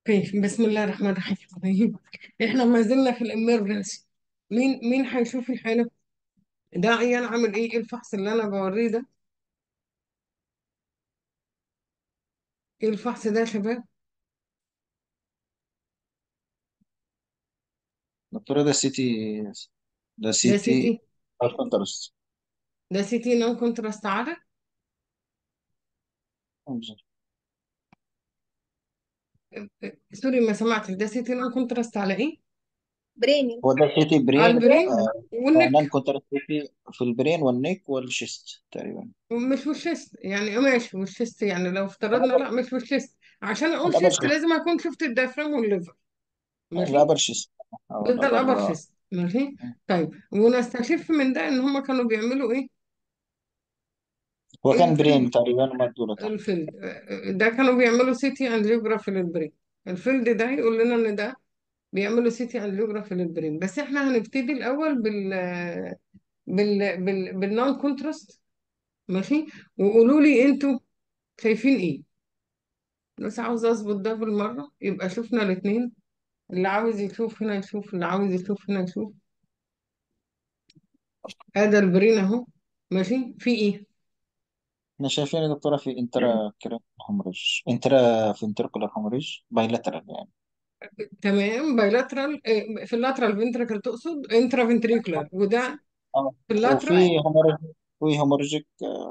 اوكي بسم الله الرحمن الرحيم احنا ما زلنا في الامرجنسي مين مين هيشوف الحالة ده عيان عامل ايه إيه الفحص اللي انا بوريه ده ايه الفحص ده يا شباب دكتورة ده سيتي ده ده سي تي سيتي الكونترست ده سي تي نون كونتراست عادة سوري ما سمعتش ده سي تي نون كونتراست على ايه بريني هو ده سيتي على برين البرين نان والنك كونترست سيتي في البرين والنيك والشيست تقريبا مش والشيست يعني ماشي والشيست يعني لو افترضنا لا مش والشيست عشان اقول الأبر شيست شيست لازم اكون شفت الدايفرام والليفر ماشي الأبر شيست أو ده الابر الأبر شيست ماشي طيب ونستشف من ده ان هم كانوا بيعملوا ايه هو كان الفيلد برين تقريبا ومدوا تحت الفيلد ده كانوا بيعملوا سيتي انجيوجرافي للبرين الفيلد ده يقول لنا ان ده بيعملوا سيتي انجيوجرافي للبرين بس احنا هنبتدي الاول بال بال بال بالنون كونتراست ماشي وقولوا لي انتوا شايفين ايه بس عاوز اظبط ده بالمره يبقى شفنا الاثنين اللي عاوز يشوف هنا يشوف اللي عاوز يشوف هنا يشوف هذا البرين اهو ماشي في ايه احنا شايفين يا دكتورة في انترا كرين هومريج انترا في انتركولار هومريج بايلاترال يعني تمام بايلاترال في اللاترال فنتركل تقصد انترا فنتريكولار وده آه. في وفي اللاترال هومريج في هومريجيك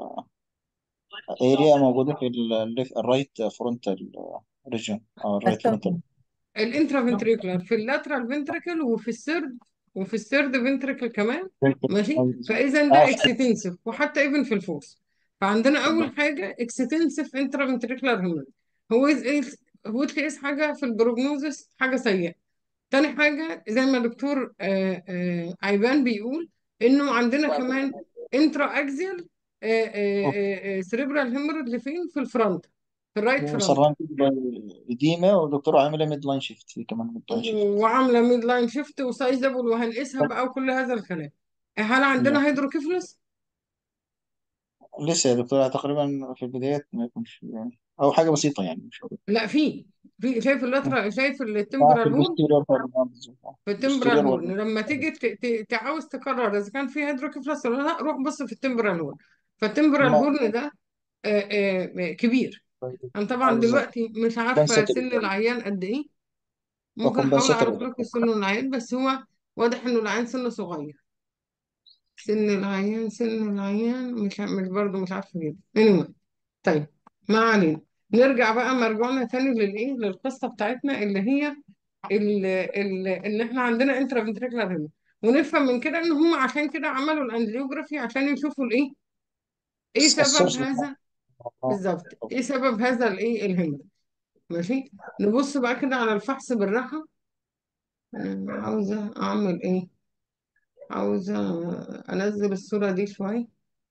اريا موجودة في الليف الرايت فرونتال ريجن او الرايت فرونتال الانترا فنتريكولار في اللاترال فنتركل وفي السيرد وفي السيرد فنتركل كمان ماشي فاذا اه ده في اكستنسيف وحتى ايفن في الفورس فعندنا اول بالضبط. حاجه اكستنسيف انترا فنتريكولار هيموريج هو إز- هو تقيس حاجه في البروجنوزس حاجه سيئه تاني حاجه زي ما دكتور آه، آه، عيبان بيقول انه عندنا كمان انترا اكزيال سريبرال هيموريج فين في الفرونت في الرايت فرونت وصران إديمة ودكتورة عاملة ميد لاين شيفت في كمان ميد لاين شيفت وعامله ميد لاين شيفت وسايزابل وهنقيسها بقى وكل هذا الكلام هل عندنا هيدروكيفلس؟ لسه يا دكتورة تقريبا في البدايات ما يكونش يعني أو حاجة بسيطة يعني مش أوي. لا في في شايف آه، اللاترا شايف في التمبرال هورن البوستيريور هورن في التمبرال البوستيريور هورن هورن لما تيجي ت- ت- تعاوز تقرر اذا كان في هيدروكيفلس ولا لا روح بص في التمبرال هورن فالتمبرال ما هورن ده آه، آه، كبير انا آه، طبعا بالظبط دلوقتي مش عارفه كونسنتريك سن العيان قد ايه ممكن احاول وكمبنسيتوري اعرف لكم سن العيان بس هو واضح انه العيان سنه صغير سن العيان سن العيان مش ع- مش برضه مش عارفه جدا anyway طيب ما علينا نرجع بقى مرجعنا تاني للايه للقصه بتاعتنا اللي هي ال ال ان احنا عندنا انترا فنتريكولار هنا ونفهم من كده ان هم عشان كده عملوا الانجيوجرافي عشان يشوفوا الايه ايه سبب السورس بتاع هذا آه، بالظبط ايه سبب هذا الايه الهمة ماشي نبص بقى كده على الفحص بالراحه أنا عاوزه اعمل ايه عاوزه انزل الصوره دي شويه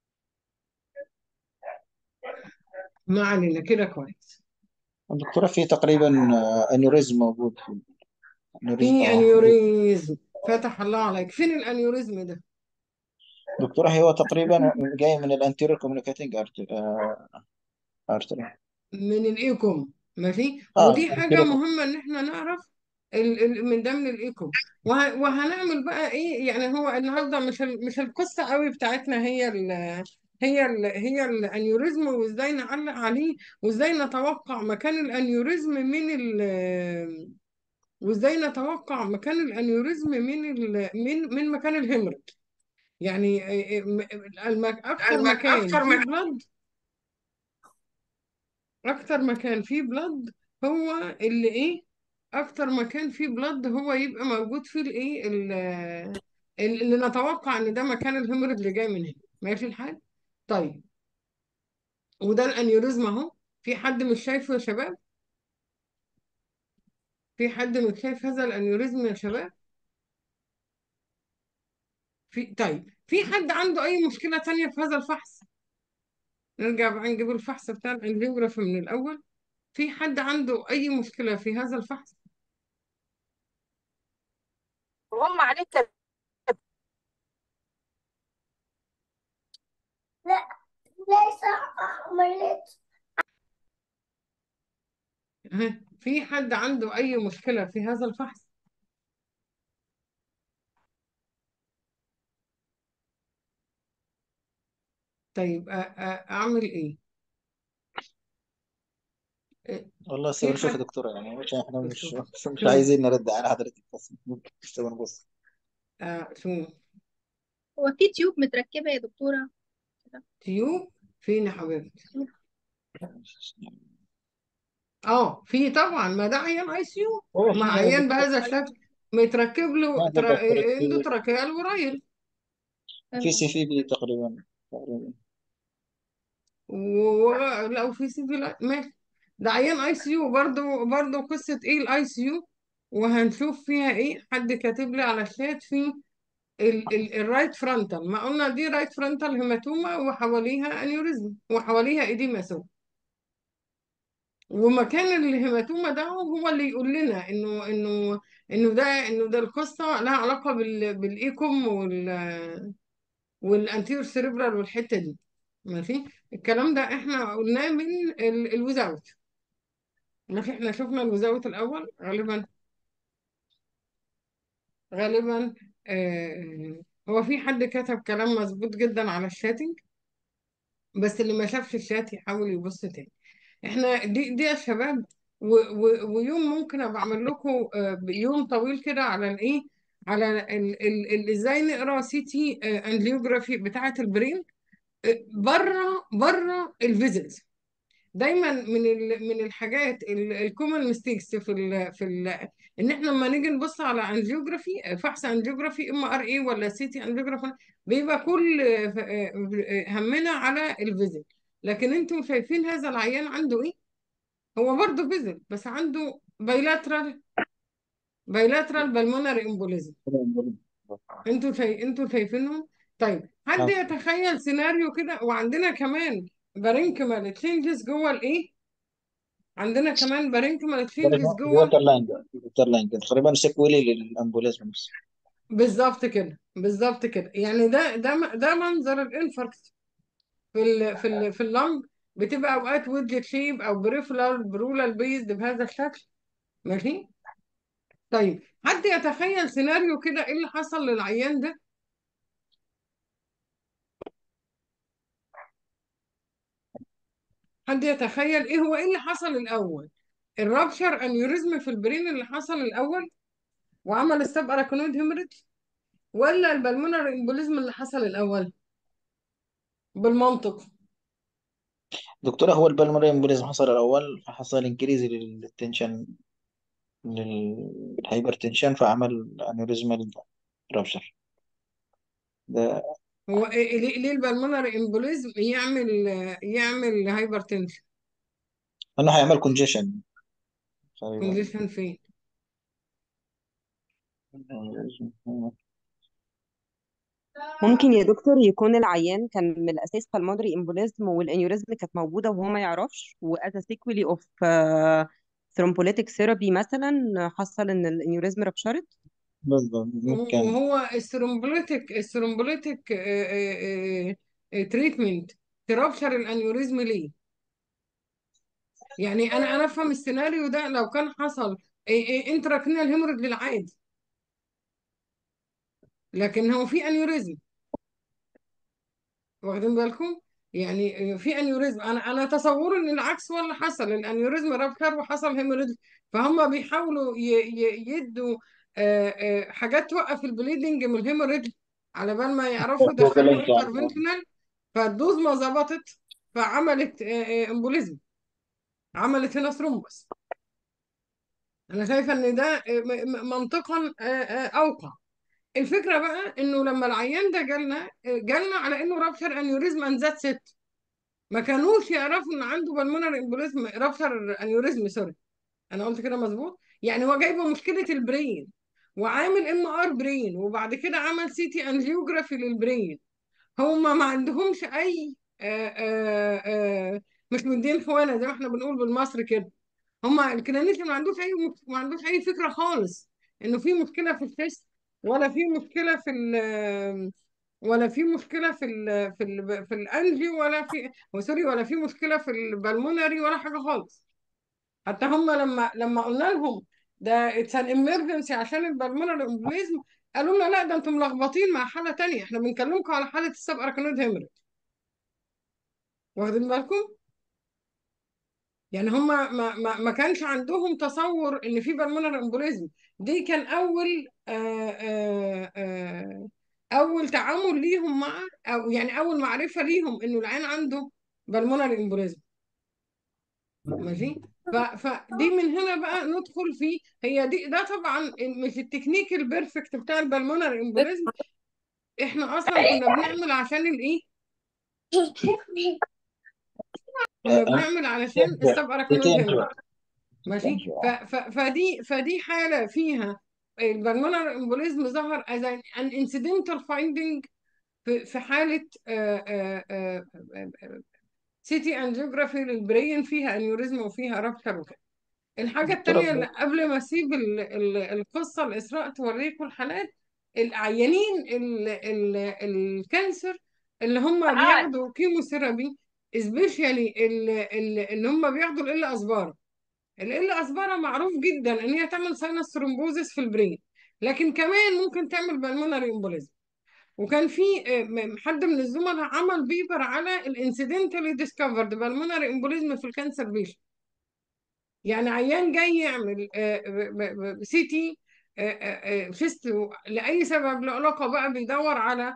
ما علينا كده كويس الدكتورة في تقريبا آه، انيوريزم موجود في انيوريزم في اه انيوريزم فتح الله عليك فين الانيوريزم ده دكتورة هو تقريبا جاي من الانتيريور كوميونيكاتنج ارتري من الايكوم ماشي اه ودي حاجة anterior مهمة ان احنا نعرف ال ال من ده من الايكوم وه وهنعمل بقى ايه يعني هو النهارده مش ال مش القصة قوي بتاعتنا هي ال هي ال هي الانيوريزم وازاي نعلق عليه وازاي نتوقع مكان الانيوريزم من ال وازاي نتوقع مكان الانيوريزم من ال من من مكان الهemorrhage يعني إيه- إيه- المك- اكتر المك مكان اكتر فيه من بلد اكتر مكان فيه بلد هو اللي ايه اكتر مكان فيه بلد هو يبقى موجود فيه الايه ال- ال- اللي نتوقع ان ده مكان الهيموريد اللي جاي من هنا ماشي الحال طيب وده الانيوريزم اهو في حد مش شايفه يا شباب في حد مش شايف هذا الانيوريزم يا شباب في طيب في حد عنده اي مشكلة تانية في هذا الفحص نرجع بقى نجيب الفحص بتاع الانجيوجرافي من الاول في حد عنده اي مشكلة في هذا الفحص وهم عليه كده لا ليس عملت ها في حد عنده أي مشكلة في هذا الفحص طيب أ- أ- أعمل إيه إيه، والله في سوي شوف يا حد دكتورة يعني مش احنا مش شوف مش شوف عايزين نرد على حضرتك بس مش تبغى نبص آه شوف هو في تيوب متركبة يا دكتورة كده تيوب فين يا حبيبتي اه في طبعا ما ده عيان اي سي يو هو ما في عيان دكتور بهذا الشكل متركب له ما ترا... تقدر تركب اندوتراكيال ورايل في سي في بي تقريبا تقريبا ولو في سي في لا ماشي ده عيان اي سي يو برضه برضه قصة ايه الاي سي يو وهنشوف فيها ايه حد كاتب لي على الشات في ال ال الرايت فرونتال ما قلنا دي رايت فرونتال هيماتوما وحواليها انيوريزم وحواليها ايديما سود ومكان الهيماتوما ده هو اللي يقول لنا انه انه انه ده انه ده القصه لها علاقه بال بالايكوم وال والانتيور سيريبرال والحته دي ماشي الكلام ده احنا قلناه من ال- الوزاوت ماشي احنا شفنا الوزاوت الاول غالبا غالبا آه هو في حد كتب كلام مظبوط جدا على الشاتنج بس اللي ما شافش الشات يحاول يبص تاني احنا دي دي يا شباب و و ويوم ممكن ابقى اعمل لكم آه، يوم طويل كده على الايه على ال ال ال ازاي نقرا سي تي انجيوجرافي بتاعه البرين بره بره الفيزيتس دايما من ال من الحاجات الكومن ميستيكس في ال في ال ان احنا لما نيجي نبص على انجيوجرافي فحص انجيوجرافي ام ار اي ولا سي تي انجيوجرافي بيبقى كل آه، آه، همنا على الفيزيت لكن انتم شايفين هذا العيان عنده ايه هو برضه فيزل بس عنده بايلاترال بايلاترال بالمونري امبوليزم انتوا شايف انتوا شايفينهم طيب حد نعم. يتخيل سيناريو كده وعندنا كمان بارينكمال تشينجز جوه الايه عندنا كمان بارينكمال تشينجز جوه ووتر لاين ووتر لاين تقريبا سيكولي للامبوليزم نفسه بالظبط كده بالظبط كده يعني ده ده ده منظر الانفاركت في ال في ال في اللنج بتبقى اوقات ويدجت شيب او بريفرال برولال بيزد بهذا الشكل ماشي طيب حد يتخيل سيناريو كده ايه اللي حصل للعيان ده حد يتخيل ايه هو ايه اللي حصل الاول الرابشر انيوريزم في البرين اللي حصل الاول وعمل السب اراكونويد هيموريدج ولا البلمونر امبوليزم اللي حصل الاول بالمنطق دكتورة هو البلمونري امبوليزم حصل الأول فحصل انكريز للتنشن للهايبرتنشن فعمل انيوريزمال رابشر ده هو إيه ليه ليه البلمونر امبوليزم يعمل يعمل هايبرتنشن انه هيعمل كونجيشن تقريبا كونديشن فين ممكن يا دكتور يكون العيان كان من الاساس بالمودري امبوليزم والانيوريزم كانت موجوده وهو ما يعرفش واز سيكولي اوف ثرومبوليتيك ثيرابي مثلا حصل ان الانيوريزم ربشرت بالضبط ممكن وهو الثرومبوليتيك الثرومبوليتيك تريتمنت ترابشر الانيوريزم ليه يعني انا انا افهم السيناريو ده لو كان حصل انتراكرينال هيموريج للعادي لكن هو في انيوريزم واخدين بالكم يعني في انيوريزم انا انا تصور ان العكس هو اللي حصل الانيوريزم رابشر وحصل هيموريج فهم بيحاولوا ي- ي- يدوا آه، آه، حاجات توقف البليدنج من الهيموريج على بال ما يعرفوا يدخلوا انترفنشنال فالدوز ما ظبطت فعملت امبوليزم عملت هنا ثرومبس انا شايفه ان ده آه، م- م- منطقا آه، آه، اوقع الفكره بقى انه لما العيان ده جالنا آه، جالنا على انه رابشر انيوريزم ان ذات ست ما كانوش يعرفوا ان عنده بالمونر امبوليزم رابشر انيوريزم سوري انا قلت كده مظبوط يعني هو جايبه مشكله البرين وعامل ام ار برين وبعد كده عمل سي تي انجيوجرافي للبرين هما ما عندهمش اي آآ آآ آآ مش مدين خوانه زي ما احنا بنقول بالمصري كده هما الكلينيشن ما عندوش اي مك- ما عندوش اي فكره خالص انه في مشكله في الشيست ولا في مشكله في ال ولا في مشكله في ال في ال في الانجي ولا في سوري ولا في مشكله في البلمونري ولا حاجه خالص حتى هم لما لما قلنا لهم ده اتس ان ايمرجنسي عشان البلمونري امبوليزم قالوا لنا لا ده انتم ملخبطين مع حاله تانية احنا بنكلمكم على حاله السب اركانويد هيمرج واخدين بالكم يعني هم ما ما ما كانش عندهم تصور ان في بالمونري امبوليزم دي كان اول آآ آآ آآ اول تعامل ليهم مع او يعني اول معرفه ليهم انه العين عنده بالمونري امبوليزم ماشي ف... فدي من هنا بقى ندخل في هي دي ده طبعا مش التكنيك البيرفكت بتاع البلمونري امبوليزم احنا اصلا كنا بنعمل عشان الايه كنا بنعمل علشان السب اركانويد هيموريج ماشي ف... ف... فدي فدي حاله فيها البلمونري امبوليزم ظهر as an, an incidental finding في في حاله سيتي انجيوجرافي للبرين فيها انيوريزم وفيها رابتر وكده الحاجة التانية اللي قبل ما اسيب ال- ال- القصة الإسراء توريكم الحالات العيانين ال- ال- الكانسر اللي هم بياخدوا كيموثيرابي سبيشالي اللي هم بياخدوا ال اسبارا ال اسبارا معروف جدا ان هي تعمل ساينس ثرومبوزيس في البرين لكن كمان ممكن تعمل بالمونري امبوليزم وكان في آه، م- حد من الزملاء عمل بيبر على الانسيدنتالي ديسكفرد بالمونري امبوليزم في الكانسر بيشن يعني عيان جاي يعمل سي تي فيست لأي سبب له علاقة بقى بيدور على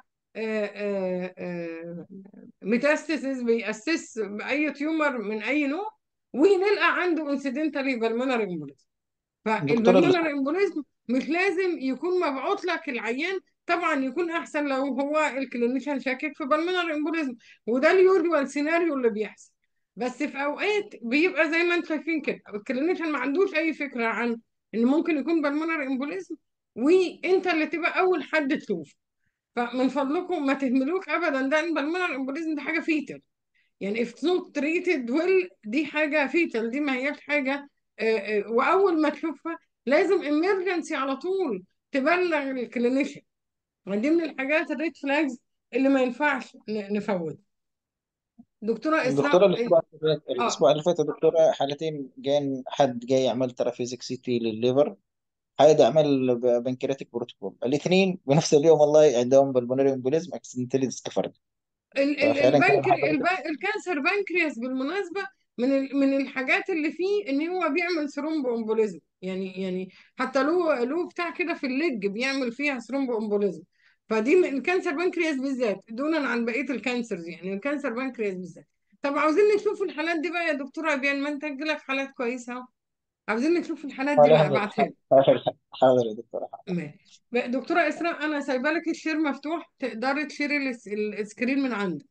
ميتاستاسيس بيأسس بأي تيومر من أي نوع ونلقى عنده انسيدنتالي بالمونري امبوليزم دكتورة فالبلمونري امبوليزم مش لازم يكون مبعوث لك العيان طبعا يكون احسن لو هو الكلينيشن شاكك في بالمونري امبوليزم وده اليوجوال سيناريو اللي بيحصل بس في اوقات بيبقى زي ما انتم شايفين كده الكلينيشن ما عندوش اي فكره عن ان ممكن يكون بالمونري امبوليزم وانت اللي تبقى اول حد تشوف فمن فضلكم ما تهملوش ابدا ده ان بالمونري امبوليزم دي حاجه فيتال يعني if not treated well دي حاجة فيتال دي ما هياش حاجة آه، آه، وأول ما تشوفها لازم emergency على طول تبلغ الكلينيشن دي من الحاجات الريد فلاجز اللي ما ينفعش ن- نفوت دكتورة دكتورة إسراء الأسبوع اللي فات اه الأسبوع اللي فات يا دكتورة حالتين جان حد جاي يعمل ترافيزيك سي تي للليفر حد عمل ب- بنكرياتيك بروتوكول الاثنين بنفس اليوم والله عندهم بالمونري امبوليزم اكسنتلي ديسكفرد ال- ال- ففعلا كلام البنكري الب- حضرتك الكانسر بنكرياس بالمناسبة من ال- من الحاجات اللي فيه ان هو بيعمل ثرومبو امبوليزم يعني يعني حتى له له بتاع كده في الليج بيعمل فيها ثرومبو امبوليزم فدي من الكانسر بنكرياس بالذات دونا عن بقية الكانسرز يعني الكانسر بنكرياس بالذات طب عاوزين نشوف الحالات دي بقى يا دكتورة بيان ما انت تجيلك حالات كويسة اهو عاوزين نشوف الحالات دي بقى ابعتها لي حاضر حاضر يا دكتورة ماشي بقى دكتورة إسراء أنا سايبة لك الشير مفتوح تقدري تشيري الس- السكرين من عندك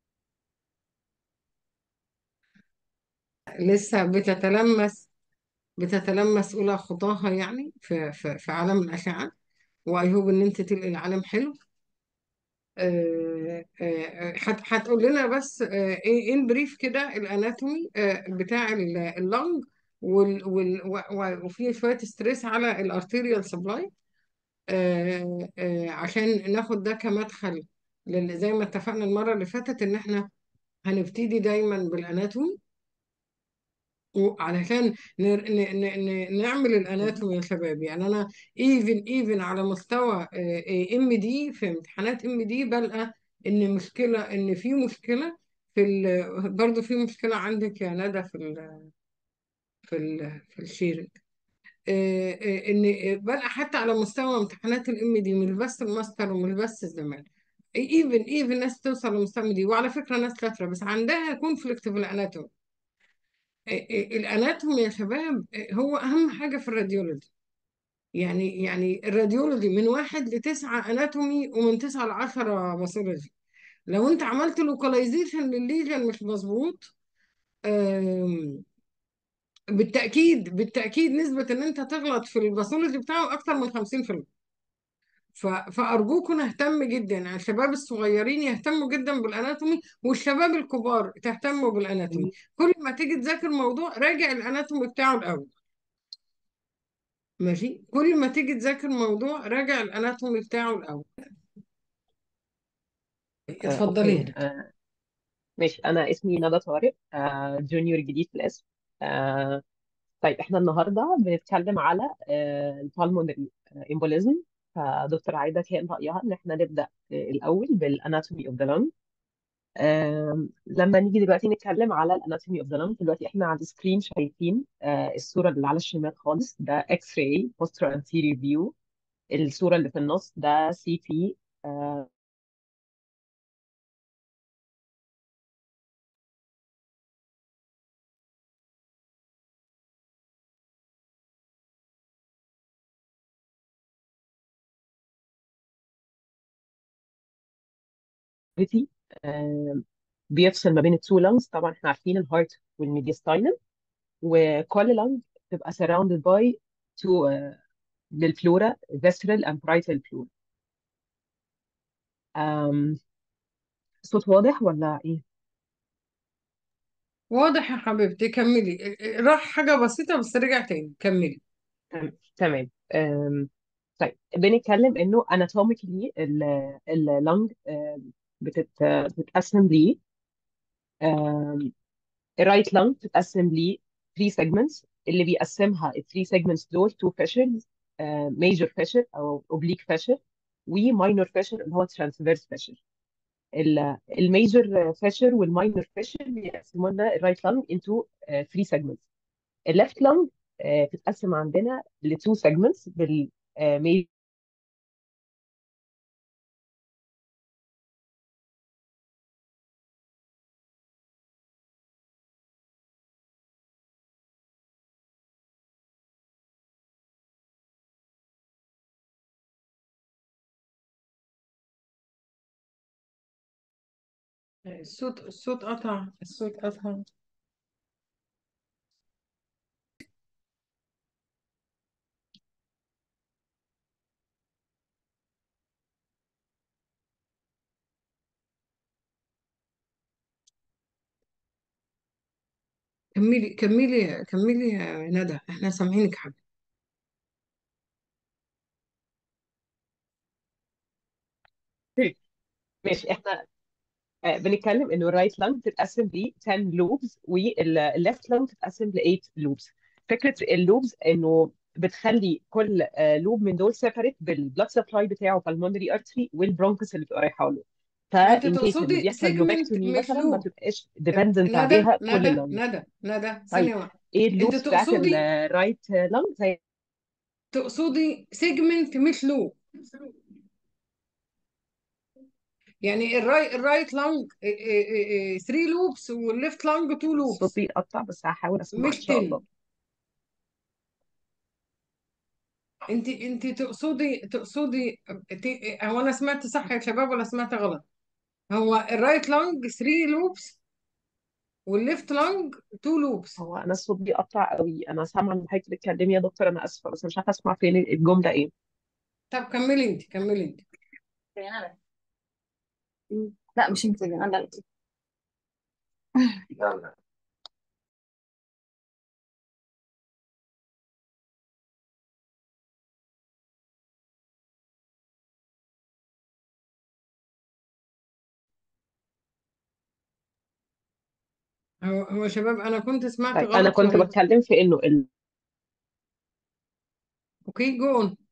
لسه بتتلمس بتتلمس أولى خطاها يعني في في في عالم الأشعة وأي هوب إن أنت تلقي العالم حلو آه، آه، هت- هتقول لنا بس آه، إيه إن بريف كده الأناتومي آه، بتاع ال- اللنج وال وال و- و- وفي شوية ستريس على الارتيريال سبلاي عشان ناخد ده كمدخل لل- زي ما اتفقنا المرة اللي فاتت إن إحنا هنبتدي دايما بالأناتومي وعلشان نر... ن... ن... ن... نعمل الاناتومي يا شباب يعني انا ايفن ايفن على مستوى ام دي في امتحانات ام دي بلقى ان مشكله ان في مشكله في ال... برضه في مشكله عندك يا ندى في ال... في ال... في الشيرنج آه، آه، ان بلقى حتى على مستوى امتحانات الام دي مش بس الماستر ومش بس الزمان ايفن ايفن ناس توصل لمستوى دي وعلى فكره ناس شاطره بس عندها كونفليكت في الاناتومي الاناتومي يا شباب هو اهم حاجه في الراديولوجي يعني يعني الراديولوجي من واحد لتسعة اناتومي ومن تسعة لعشرة باثولوجي لو انت عملت لوكاليزيشن للليجن مش مظبوط آم، بالتاكيد بالتاكيد نسبه ان انت تغلط في الباثولوجي بتاعه اكتر من 50% ف- فارجوكم نهتم جدا يعني الشباب الصغيرين يهتموا جدا بالاناتومي والشباب الكبار تهتموا بالاناتومي كل ما تيجي تذاكر موضوع راجع الاناتومي بتاعه الاول ماشي كل ما تيجي تذاكر موضوع راجع الاناتومي بتاعه الاول آه، اتفضلي اوكي هنا آه، ماشي انا اسمي ندى طارق آه، جونيور جديد في الاسم آه، طيب احنا النهارده بنتكلم على البالمونري امبوليزم فدكتور عايده كان رايها ان احنا نبدا آه، الاول بالاناتومي اوف ذا لنج لما نيجي دلوقتي نتكلم على الاناتومي اوف ذا لنج دلوقتي احنا على السكرين شايفين آه، الصوره اللي على الشمال خالص ده اكس راي بوستر انتيريور فيو الصوره اللي في النص ده سي تي gravity آه، بيفصل ما بين التو لانجز طبعا احنا عارفين الهارت والميديستاينم وكل لانج تبقى surrounded by two آه، بالفلورا visceral and parietal flora آم، صوت واضح ولا ايه؟ واضح يا حبيبتي كملي راح حاجة بسيطة بس رجع تاني كملي تم- تمام آم، طيب بنتكلم انه anatomically اللنج بتتقسم ليه الرايت لانج بتتقسم ل 3 segments اللي بيقسمها ال 3 segments دول تو fissures major fissure او oblique fissure و minor fissure اللي هو transverse fissure الميجر فيشر والماينر فيشر بيقسموا لنا الرايت لانج انتو 3 segments الليفت لانج بتتقسم عندنا ل 2 segments بال major الصوت الصوت قطع الصوت قطع كملي كملي كملي يا ندى احنا سامعينك حاجة ماشي احنا آه، بنتكلم انه الرايت لانج بتتقسم ل 10 لوبز والليفت لانج بتتقسم ل 8 لوبز فكره اللوبز انه بتخلي كل لوب من دول سيبريت بالبلاد سبلاي بتاعه بالمونري ارتري والبرونكس اللي بتبقى رايحه له انت فان كيس انه تقصدي بيحصل سيجمنت لوبكتومي مش مثلا ما لوب تبقاش ديبندنت ندى عليها كل ندى اللانج ندى ندى طيب ثانية واحدة ايه انت اللوبز بتاعت تقصدي الرايت لانج زي تقصدي سيجمنت مش لوب يعني الرايت الرايت لانج 3 لوبس والليفت لانج 2 الصوت لوبس بيقطع بس هحاول اسمع ان مش شاء 10 الله انت انت تقصدي تقصدي ت- هو انا سمعت صح يا شباب ولا سمعت غلط هو الرايت لانج 3 لوبس والليفت لانج 2 لوبس هو انا الصوت بيقطع قوي انا سامعه ان حضرتك بتتكلمي يا دكتور انا اسفه بس مش عارفه اسمع فين الجمله ايه طب كملي انت كملي انت لا مش انت انا لا هو هو شباب انا كنت سمعت طيب انا غلط كنت ولا بتكلم في انه ال... اوكي جو اون